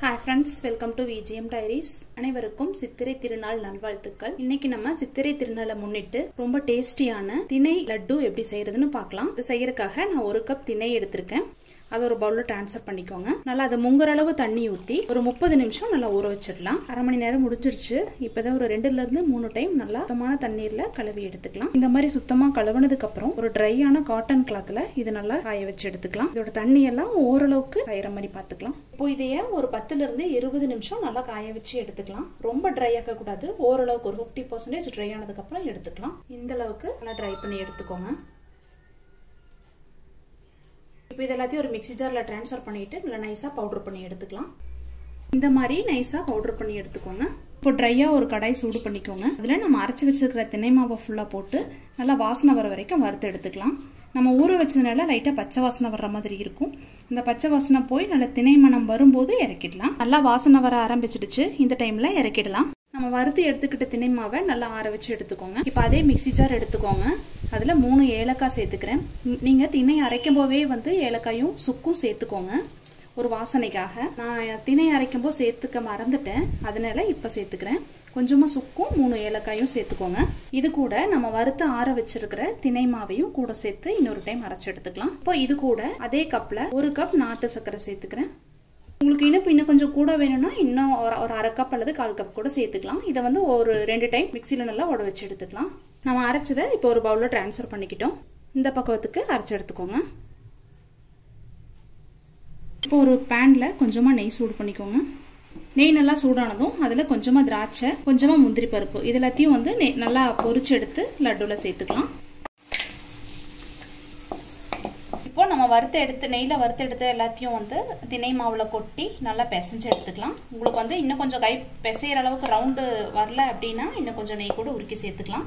hi friends welcome to VGM diaries அனைவருக்கும் சித்திரை திருநாள் நல்வாழ்த்துக்கள் இன்னைக்கு நம்ம சித்திரை திருநாளை முன்னிட்டு ரொம்ப டேஸ்டியான திணை லட்டு எப்படி செய்யறதுன்னு பார்க்கலாம் இது செய்யறதுக்காக நான் ஒரு கப் திணை எடுத்திருக்கேன் அதை ஒரு பவுலில் ட்ரான்ஸ்ஃபர் பண்ணிக்கோங்க நல்லா அதை முங்குற அளவு தண்ணி ஊற்றி ஒரு முப்பது நிமிஷம் நல்லா ஊற வச்சிடலாம் அரை மணி நேரம் முடிஞ்சிருச்சு இப்போதான் ஒரு ரெண்டுல இருந்து மூணு டைம் நல்லா சுத்தமான தண்ணீர்ல கழுவி எடுத்துக்கலாம் இந்த மாதிரி சுத்தமா கழுவுனதுக்கு அப்புறம் ஒரு ட்ரையான காட்டன் கிளாத்ல இது நல்லா காய வச்சு எடுத்துக்கலாம் இதோட தண்ணி எல்லாம் ஓரளவுக்கு காயிற மாதிரி பார்த்துக்கலாம் இப்போ இதைய ஒரு பத்துல இருந்து இருபது நிமிஷம் நல்லா காய வச்சு எடுத்துக்கலாம் ரொம்ப ட்ரை ஆக்க கூடாது ஓரளவுக்கு ஒரு ஃபிஃப்டி பர்சன்டேஜ் ட்ரை ஆனதுக்கு அப்புறம் எடுத்துக்கலாம் இந்த அளவுக்கு நல்லா ட்ரை பண்ணி எடுத்துக்கோங்க இப்போ இது எல்லாத்தையும் ஒரு மிக்சி ஜாரில் ட்ரான்ஸ்ஃபர் பண்ணிட்டு நல்லா நைஸாக பவுடர் பண்ணி எடுத்துக்கலாம் இந்த மாதிரி நைஸாக பவுடர் பண்ணி எடுத்துக்கோங்க இப்போ ட்ரையாக ஒரு கடாய் சூடு பண்ணிக்கோங்க அதில் நம்ம அரைச்சி வச்சிருக்கிற தினை மாவை ஃபுல்லாக போட்டு நல்லா வாசனை வர வரைக்கும் வறுத்து எடுத்துக்கலாம் நம்ம ஊற வச்சதுனால லைட்டாக பச்சை வாசனை வர்ற மாதிரி இருக்கும் இந்த பச்சை வாசனை போய் நல்ல தினை மணம் வரும்போது இறக்கிடலாம் நல்லா வாசனை வர ஆரம்பிச்சிடுச்சு இந்த டைமில் இறக்கிடலாம் நம்ம வறுத்து எடுத்துக்கிட்ட தினை மாவை நல்லா ஆற வச்சு எடுத்துக்கோங்க இப்போ அதே மிக்சி ஜார் எடுத்துக்கோங்க அதில் மூணு ஏலக்காய் சேர்த்துக்கிறேன் நீங்கள் திணை அரைக்கும் போதே வந்து ஏலக்காயும் சுக்கும் சேர்த்துக்கோங்க ஒரு வாசனைக்காக நான் திணை அரைக்கும் போது சேர்த்துக்க மறந்துட்டேன் அதனால இப்போ சேர்த்துக்கிறேன் கொஞ்சமாக சுக்கும் மூணு ஏலக்காயும் சேர்த்துக்கோங்க இது கூட நம்ம வறுத்து ஆற வச்சிருக்கிற திணை மாவையும் கூட சேர்த்து இன்னொரு டைம் அரைச்சி எடுத்துக்கலாம் இப்போ இது கூட அதே கப்பில் ஒரு கப் நாட்டு சர்க்கரை சேர்த்துக்கிறேன் உங்களுக்கு இனிப்பு இன்னும் கொஞ்சம் கூட வேணும்னா இன்னும் ஒரு ஒரு அரை கப் அல்லது கால் கப் கூட சேர்த்துக்கலாம் இதை வந்து ஒரு ரெண்டு டைம் மிக்சியில் நல்லா உட வச்சு எடுத்துக்கலாம் நம்ம அரைச்சதை இப்போ ஒரு பவுலில் ட்ரான்ஸ்ஃபர் பண்ணிக்கிட்டோம் இந்த பக்குவத்துக்கு அரைச்சி எடுத்துக்கோங்க இப்போ ஒரு பேனில் கொஞ்சமாக நெய் சூடு பண்ணிக்கோங்க நெய் நல்லா சூடானதும் அதில் கொஞ்சமாக திராட்சை கொஞ்சமாக முந்திரி பருப்பு இது எல்லாத்தையும் வந்து நல்லா பொரிச்சு எடுத்து லட்டுவில் சேர்த்துக்கலாம் இப்போ நம்ம வறுத்து எடுத்து நெய்யில் வறுத்து எடுத்து எல்லாத்தையும் வந்து திணை மாவில் கொட்டி நல்லா பிசைஞ்சு எடுத்துக்கலாம் உங்களுக்கு வந்து இன்னும் கொஞ்சம் கை பிசைகிற அளவுக்கு ரவுண்டு வரல அப்படின்னா இன்னும் கொஞ்சம் நெய் கூட உருக்கி சேர்த்துக்கலாம்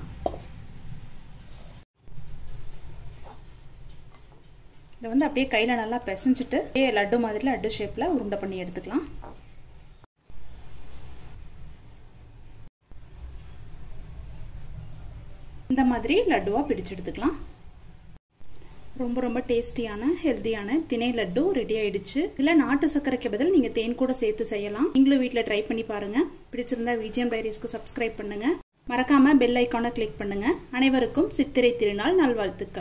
இதை வந்து அப்படியே கையில் நல்லா பிசைஞ்சிட்டு அப்படியே லட்டு மாதிரி லட்டு ஷேப்பில் உருண்டை பண்ணி எடுத்துக்கலாம் இந்த மாதிரி லட்டுவாக பிடிச்சு எடுத்துக்கலாம் ரொம்ப ரொம்ப டேஸ்டியான ஹெல்த்தியான திணை லட்டு ரெடி ஆயிடுச்சு இல்லை நாட்டு சர்க்கரைக்கு பதில் நீங்கள் தேன் கூட சேர்த்து செய்யலாம் நீங்களும் வீட்டில் ட்ரை பண்ணி பாருங்க பிடிச்சிருந்தா விஜயம் டைரிஸ்க்கு சப்ஸ்கிரைப் பண்ணுங்க மறக்காம பெல் ஐக்கானை கிளிக் பண்ணுங்க அனைவருக்கும் சித்திரை திருநாள் நல்வாழ்த்துக்கள்